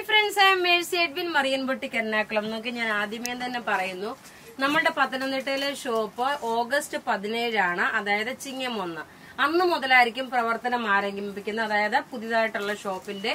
friends I am Mercy Edwin മറിയൻപൊട്ടിക്ക് എറണാകുളം നോക്കി ഞാൻ ആദ്യമേ തന്നെ പറയുന്നു നമ്മുടെ പത്തനംതിട്ടയിലെ ഷോപ്പ് ഓഗസ്റ്റ് പതിനേഴാണ് അതായത് ചിങ്ങം ഒന്ന് അന്ന് മുതലായിരിക്കും പ്രവർത്തനം ആരംഭിക്കുന്നത് അതായത് പുതിയതായിട്ടുള്ള ഷോപ്പിന്റെ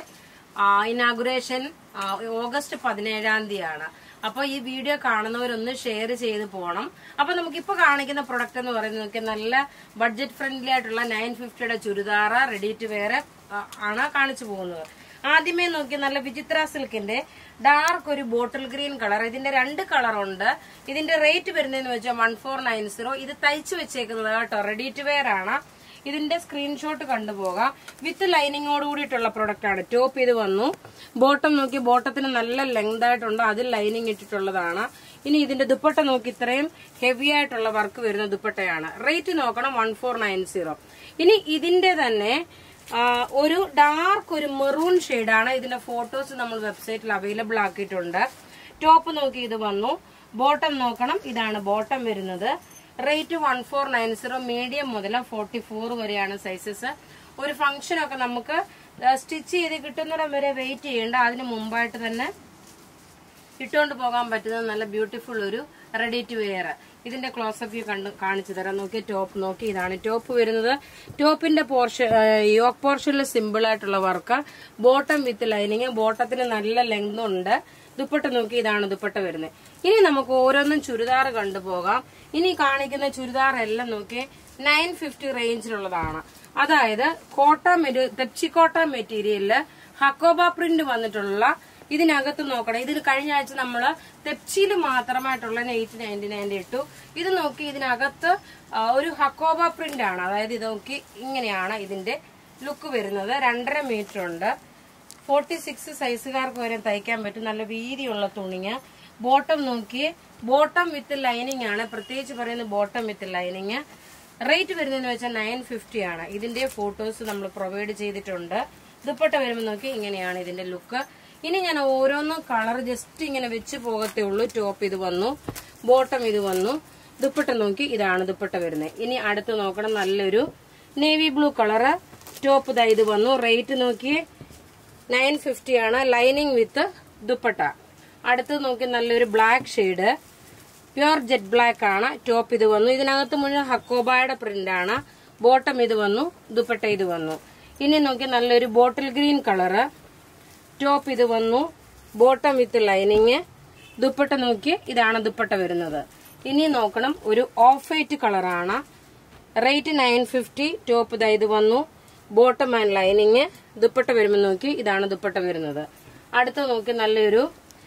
ഇനാഗുറേഷൻ ഓഗസ്റ്റ് പതിനേഴാം തീയതിയാണ് അപ്പോൾ ഈ വീഡിയോ കാണുന്നവരൊന്ന് ഷെയർ ചെയ്ത് പോകണം അപ്പൊ നമുക്കിപ്പോ കാണിക്കുന്ന പ്രൊഡക്റ്റ് എന്ന് പറയുന്നത് നോക്കിയാൽ നല്ല ബഡ്ജറ്റ് ഫ്രണ്ട്ലി ആയിട്ടുള്ള നയൻ ഫിഫ്റ്റിയുടെ ചുരിദാർ റെഡി ടു വെയർ ആണ് കാണിച്ചു പോകുന്നത് ആദ്യമേ നോക്കി നല്ല വിചിത്ര സിൽക്കിന്റെ ഡാർക്ക് ഒരു ബോട്ടിൽ ഗ്രീൻ കളർ ഇതിന്റെ രണ്ട് കളർ ഉണ്ട് ഇതിന്റെ റേറ്റ് വരുന്നതെന്ന് വെച്ചാൽ വൺ ഫോർ നയൻ സീറോ ഇത് തയ്ച്ചു വെച്ചേക്കുന്നത് കേട്ടോ റെഡി ടു വെയർ ആണ് ഇതിന്റെ സ്ക്രീൻഷോട്ട് കണ്ടുപോകാം വിത്ത് ലൈനിങ്ങോട് കൂടിയിട്ടുള്ള പ്രൊഡക്റ്റ് ആണ് ടോപ്പ് ഇത് വന്നു ബോട്ടം നോക്കി ബോട്ടത്തിന് നല്ല ലെങ്ത് ആയിട്ടുണ്ട് അതിൽ ലൈനിങ് ഇട്ടിട്ടുള്ളതാണ് ഇനി ഇതിന്റെ ദുപ്പട്ട നോക്കി ഇത്രയും ഹെവി ആയിട്ടുള്ള വർക്ക് വരുന്ന ദുപ്പട്ടയാണ് റേറ്റ് നോക്കണം വൺ ഫോർ നയൻ സീറോ ഇനി ഇതിന്റെ തന്നെ ആ, ഒരു ഡാർക്ക് ഒരു മെറൂൺ ഷെയ്ഡാണ് ഇതിന്റെ ഫോട്ടോസ് നമ്മൾ വെബ്സൈറ്റിൽ അവൈലബിൾ ആക്കിയിട്ടുണ്ട് ടോപ്പ് നോക്കി ഇത് വന്നു ബോട്ടം നോക്കണം ഇതാണ് ബോട്ടം വരുന്നത് rate one four nine zero medium മുതൽ ഫോർട്ടി ഫോർ വരെയാണ് സൈസസ് ഒരു ഫംഗ്ഷനൊക്കെ നമുക്ക് സ്റ്റിച്ച് ചെയ്ത് കിട്ടുന്നിടം വരെ വെയിറ്റ് ചെയ്യേണ്ട അതിന് മുമ്പായിട്ട് തന്നെ ഇട്ടുകൊണ്ട് പോകാൻ പറ്റുന്ന നല്ല ബ്യൂട്ടിഫുൾ ഒരു റെഡി ടു വെയർ ഇതിന്റെ ക്ലോസപ്പ് വ്യൂ കണ്ട് കാണിച്ചു തരാം നോക്കി ടോപ്പ് നോക്കി ഇതാണ് ടോപ്പ് വരുന്നത് ടോപ്പിന്റെ പോർഷൻ യോക്ക് പോർഷനിൽ സിമ്പിൾ ആയിട്ടുള്ള വർക്ക് ബോട്ടം വിത്ത് ലൈനിങ് ബോട്ടത്തിന് നല്ല ലെങ്ത് ഉണ്ട് ദുപ്പട്ട നോക്കി ഇതാണ് ദുപ്പട്ട വരുന്നത് ഇനി നമുക്ക് ഓരോന്നും ചുരിദാർ കണ്ടുപോകാം ഇനി കാണിക്കുന്ന ചുരിദാർ എല്ലാം നോക്കി നയൻ ഫിഫ്റ്റി റേഞ്ചിലുള്ളതാണ് അതായത് കോട്ട മെറ്റീരിയൽ തെപ്ചിക്കോട്ട മെറ്റീരിയലില് ഹക്കോബ പ്രിന്റ് വന്നിട്ടുള്ള ഇതിനകത്ത് നോക്കണം ഇതിൽ കഴിഞ്ഞ ആഴ്ച നമ്മൾ തെപ്ചിയിൽ മാത്രമായിട്ടുള്ള എയ്റ്റ് നയൻറ്റി നയൻറ്റി ഇട്ടു ഇത് നോക്കി ഇതിനകത്ത് ആ, ഒരു ഹക്കോബ പ്രിന്റ് ആണ് അതായത് ഇത് നോക്കി ഇങ്ങനെയാണ് ഇതിന്റെ ലുക്ക് വരുന്നത് രണ്ടര മീറ്റർ ഉണ്ട് ഫോർട്ടി സിക്സ് സൈസുകാർക്ക് വരെ തയ്ക്കാൻ പറ്റും നല്ല വീതിയുള്ള തുണിങ്ങ ബോട്ടം നോക്കി ബോട്ടം വിത്ത് ലൈനിങ് ആണ് പ്രത്യേകിച്ച് പറയുന്നത് ബോട്ടം വിത്ത് ലൈനിങ് റേറ്റ് വരുന്നതെന്ന് വെച്ചാൽ നയൻ ഫിഫ്റ്റി ആണ് ഇതിന്റെ ഫോട്ടോസ് നമ്മൾ പ്രൊവൈഡ് ചെയ്തിട്ടുണ്ട് ദുപ്പട്ട വരുമ്പോൾ നോക്കി ഇങ്ങനെയാണ് ഇതിന്റെ ലുക്ക് ഇനി ഞാൻ ഓരോന്നും കളർ ജസ്റ്റ് ഇങ്ങനെ വെച്ച് പോകത്തേ ഉള്ളൂ ടോപ്പ് ഇത് വന്നു ബോട്ടം ഇത് വന്നു ദുപ്പട്ട നോക്കി ഇതാണ് ദുപ്പട്ട വരുന്നത് ഇനി അടുത്ത് നോക്കണം നല്ലൊരു നേവി ബ്ലൂ കളറ് ടോപ്പ് ഇതാ ഇത് വന്നു റേറ്റ് നോക്കി നയൻ ഫിഫ്റ്റി ആണ് ലൈനിങ് വിത്ത് ദുപ്പട്ട അടുത്ത് നോക്കി നല്ലൊരു black shade pure jet black ആണ് ടോപ്പ് ഇത് വന്നു ഇതിനകത്ത് മുഴുവൻ ഹക്കോബായുടെ പ്രിന്റ് ആണ് ബോട്ടം ഇത് വന്നു ദുപ്പട്ട ഇത് വന്നു ഇനി നോക്കി നല്ലൊരു ബോട്ടിൽ ഗ്രീൻ കളറ് ടോപ്പ് ഇത് വന്നു ബോട്ടം വിത്ത് ലൈനിങ് ദുപ്പട്ട നോക്കി ഇതാണ് ദുപ്പട്ട വരുന്നത് ഇനി നോക്കണം ഒരു ഓഫ് വൈറ്റ് കളറാണ് റേറ്റ് നയൻ ഫിഫ്റ്റി ടോപ്പ് ഇതാ ഇത് വന്നു ബോട്ടം ആൻഡ് ലൈനിങ് ദുപ്പട്ട വരുമ്പോൾ നോക്കി ഇതാണ് ദുപ്പട്ട വരുന്നത് അടുത്ത് നോക്കി നല്ലൊരു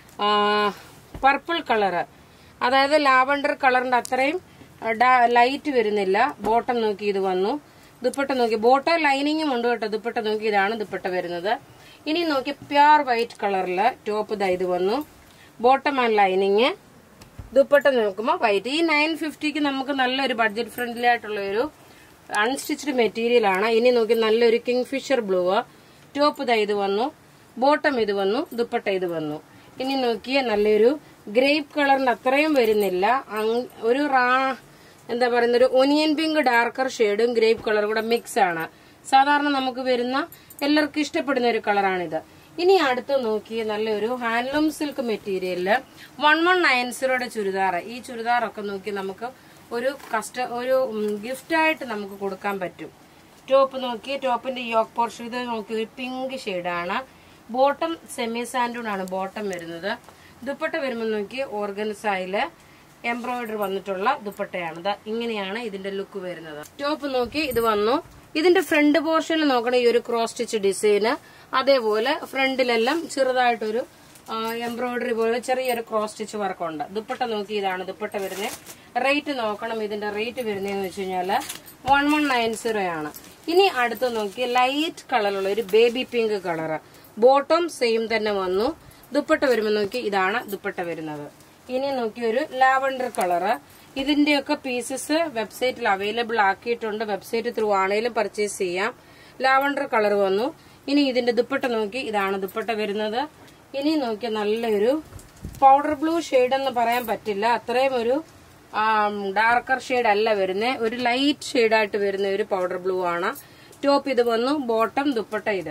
പർപ്പിൾ കളറ് അതായത് ലാവണ്ടർ കളറിന്റെ അത്രയും ലൈറ്റ് വരുന്നില്ല ബോട്ടം നോക്കി ഇത് വന്നു ദുപ്പട്ട നോക്കി ബോട്ടം ലൈനിങ്ങും ഉണ്ട് കേട്ടോ ദുപ്പട്ട നോക്കി ഇതാണ് ദുപ്പട്ട വരുന്നത് ഇനി നോക്കി പ്യുർ വൈറ്റ് കളറില് ടോപ്പ് ഇതാ ഇത് വന്നു ബോട്ടം ആൻഡ് ലൈനിങ് ദുപ്പട്ട നോക്കുമ്പോൾ വൈറ്റ് ഈ നയൻ ഫിഫ്റ്റിക്ക് നമുക്ക് നല്ലൊരു ബഡ്ജറ്റ് ഫ്രണ്ട്ലി ആയിട്ടുള്ള ഒരു അൺസ്റ്റിച്ച്ഡ് മെറ്റീരിയൽ ആണ് ഇനി നോക്കി നല്ലൊരു കിങ് ഫിഷർ ബ്ലൂ ടോപ്പ് ഇതാ ഇത് വന്നു ബോട്ടം ഇത് വന്നു ദുപ്പട്ട ഇത് വന്നു ഇനി നോക്കിയ നല്ലൊരു ഗ്രേപ്പ് കളറിന്റെ അത്രയും വരുന്നില്ല അങ്- ഒരു റാ എന്താ പറയുന്ന ഒരു ഒനിയൻ പിങ്ക് ഡാർക്കർ ഷെയ്ഡും ഗ്രേപ്പ് കളറും കൂടെ മിക്സ് ആണ് സാധാരണ നമുക്ക് വരുന്ന എല്ലാവർക്കും ഇഷ്ടപ്പെടുന്ന ഒരു കളറാണിത് ഇനി അടുത്ത് നോക്കി നല്ലൊരു ഹാൻഡ്ലൂം സിൽക്ക് മെറ്റീരിയലില് വൺ വൺ നയൻ സീറോയുടെ ചുരിദാർ ഈ ചുരിദാറൊക്കെ നോക്കി നമുക്ക് ഒരു കസ്റ്റ ഒരു ഗിഫ്റ്റ് ആയിട്ട് നമുക്ക് കൊടുക്കാൻ പറ്റും ടോപ്പ് നോക്കി ടോപ്പിന്റെ യോക്ക് പോർഷൻ ഇത് നോക്കി ഒരു പിങ്ക് ഷെയ്ഡാണ് ബോട്ടം സെമി സാൻഡൂൺ ആണ് ബോട്ടം വരുന്നത് ദുപ്പട്ട വരുമ്പോൾ നോക്കി ഓർഗൻസായില് എംബ്രോയിഡറി വന്നിട്ടുള്ള ദുപ്പട്ടയാണ് ദാ ഇങ്ങനെയാണ് ഇതിന്റെ ലുക്ക് വരുന്നത് ടോപ്പ് നോക്കി ഇത് വന്നു ഇതിന്റെ ഫ്രണ്ട് പോർഷനിൽ നോക്കണ ഈ ഒരു ക്രോസ് സ്റ്റിച്ച് ഡിസൈന് അതേപോലെ ഫ്രണ്ടിലെല്ലാം ചെറുതായിട്ടൊരു എംബ്രോയിഡറി പോലെ ചെറിയൊരു ക്രോസ് സ്റ്റിച്ച് വർക്കുണ്ട് ദുപ്പട്ട നോക്കി ഇതാണ് ദുപ്പട്ട വരുന്നത് റേറ്റ് നോക്കണം ഇതിന്റെ റേറ്റ് വരുന്നതെന്ന് വെച്ച് കഴിഞ്ഞാല് വൺ വൺ നയൻ സീറോ ആണ് ഇനി അടുത്ത് നോക്കി ലൈറ്റ് കളറുള്ള ഒരു baby pink colour bottom same തന്നെ വന്നു ദുപ്പട്ട വരുമ്പോൾ നോക്കി ഇതാണ് ദുപ്പട്ട വരുന്നത് ഇനി നോക്കി ഒരു ലാവണ്ടർ കളറ് ഇതിന്റെയൊക്കെ പീസസ് വെബ്സൈറ്റിൽ അവൈലബിൾ ആക്കിയിട്ടുണ്ട് വെബ്സൈറ്റ് ത്രൂ ആണെങ്കിലും പർച്ചേസ് ചെയ്യാം ലാവണ്ടർ കളർ വന്നു ഇനി ഇതിന്റെ ദുപ്പട്ട നോക്കി ഇതാണ് ദുപ്പട്ട വരുന്നത് ഇനി നോക്കി നല്ലൊരു പൗഡർ ബ്ലൂ ഷെയ്ഡ് എന്ന് പറയാൻ പറ്റില്ല അത്രയും ഒരു ഡാർക്കർ ഷെയ്ഡ് അല്ല വരുന്നത് ഒരു ലൈറ്റ് ഷെയ്ഡായിട്ട് വരുന്ന ഒരു പൗഡർ ബ്ലൂ ആണ് ടോപ്പ് ഇത് വന്നു ബോട്ടം ദുപ്പട്ട ഇത്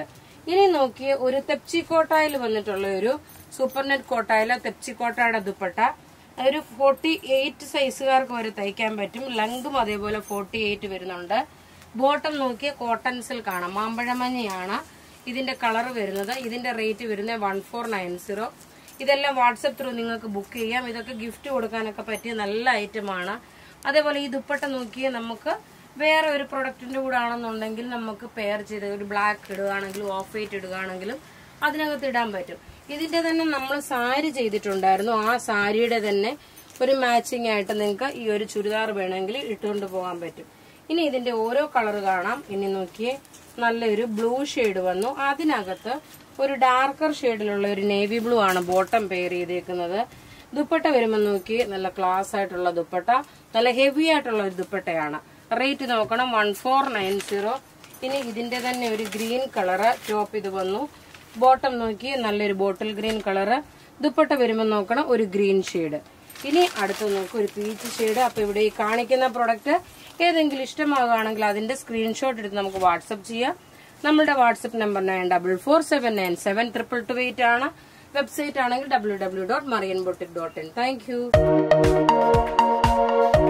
ഇനി നോക്കിയ ഒരു തെപ്ചി കോട്ടായിൽ വന്നിട്ടുള്ള ഒരു സൂപ്പർ നെറ്റ് കോട്ടായിലെ തെപ്ചി കോട്ടയുടെ ദുപ്പട്ട ഒരു ഫോർട്ടി എയ്റ്റ് സൈസുകാർക്ക് വരെ തയ്ക്കാൻ പറ്റും ലങ്കും അതേപോലെ ഫോർട്ടി എയ്റ്റ് വരുന്നുണ്ട് ബോട്ടം നോക്കിയ കോട്ടൺ സിൽക്ക് ആണ് മാമ്പഴമഞ്ഞയാണ് ഇതിന്റെ കളർ വരുന്നത് ഇതിന്റെ റേറ്റ് വരുന്നത് വൺ ഫോർ നയൻ സീറോ ഇതെല്ലാം വാട്സപ്പ് ത്രൂ നിങ്ങൾക്ക് ബുക്ക് ചെയ്യാം ഇതൊക്കെ ഗിഫ്റ്റ് കൊടുക്കാനൊക്കെ പറ്റിയ നല്ല ഐറ്റമാണ് അതേപോലെ ഈ ദുപ്പട്ട നോക്കിയ നമുക്ക് വേറെ ഒരു പ്രൊഡക്റ്റിന്റെ കൂടെ ആണെന്നുണ്ടെങ്കിൽ നമുക്ക് പെയർ ചെയ്ത് ഒരു ബ്ലാക്ക് ഇടുകയാണെങ്കിലും ഓഫ് വൈറ്റ് ഇടുകയാണെങ്കിലും അതിനകത്ത് ഇടാൻ പറ്റും ഇതിന്റെ തന്നെ നമ്മൾ സാരി ചെയ്തിട്ടുണ്ടായിരുന്നു ആ സാരിയുടെ തന്നെ ഒരു മാച്ചിങ് ആയിട്ട് നിങ്ങൾക്ക് ഈ ഒരു ചുരിദാർ വേണമെങ്കിൽ ഇട്ടുകൊണ്ട് പോകാൻ പറ്റും ഇനി ഇതിന്റെ ഓരോ കളർ കാണാം ഇനി നോക്കിയേ നല്ലൊരു ബ്ലൂ ഷെയ്ഡ് വന്നു അതിനകത്ത് ഒരു ഡാർക്കർ ഷെയ്ഡിലുള്ള ഒരു നേവി ബ്ലൂ ആണ് ബോട്ടം പെയർ ചെയ്തേക്കുന്നത് ദുപ്പട്ട വരുമ്പോൾ നോക്കി നല്ല ക്ലാസ് ആയിട്ടുള്ള ദുപ്പട്ട നല്ല ഹെവി ആയിട്ടുള്ള ഒരു ദുപ്പട്ടയാണ് റേറ്റ് നോക്കണം വൺ ഫോർ നയൻ സീറോ ഇനി ഇതിന്റെ തന്നെ ഒരു ഗ്രീൻ കളറ് ടോപ്പ് ഇത് വന്നു ബോട്ടം നോക്കി നല്ലൊരു ബോട്ടിൽ ഗ്രീൻ കളറ് ദുപ്പട്ട വരുമ്പോൾ നോക്കണം ഒരു ഗ്രീൻ ഷെയ്ഡ് ഇനി അടുത്ത് നോക്കും ഒരു പീച്ച് ഷെയ്ഡ് അപ്പൊ ഇവിടെ ഈ കാണിക്കുന്ന പ്രൊഡക്റ്റ് ഏതെങ്കിലും ഇഷ്ടമാകുകയാണെങ്കിൽ അതിന്റെ സ്ക്രീൻഷോട്ട് എടുത്ത് നമുക്ക് വാട്സപ്പ് ചെയ്യാം നമ്മുടെ WhatsApp number nine double four seven nine seven triple two eight ആണ് വെബ്സൈറ്റ് ആണെങ്കിൽ W W dot Marian boutique dot in thank U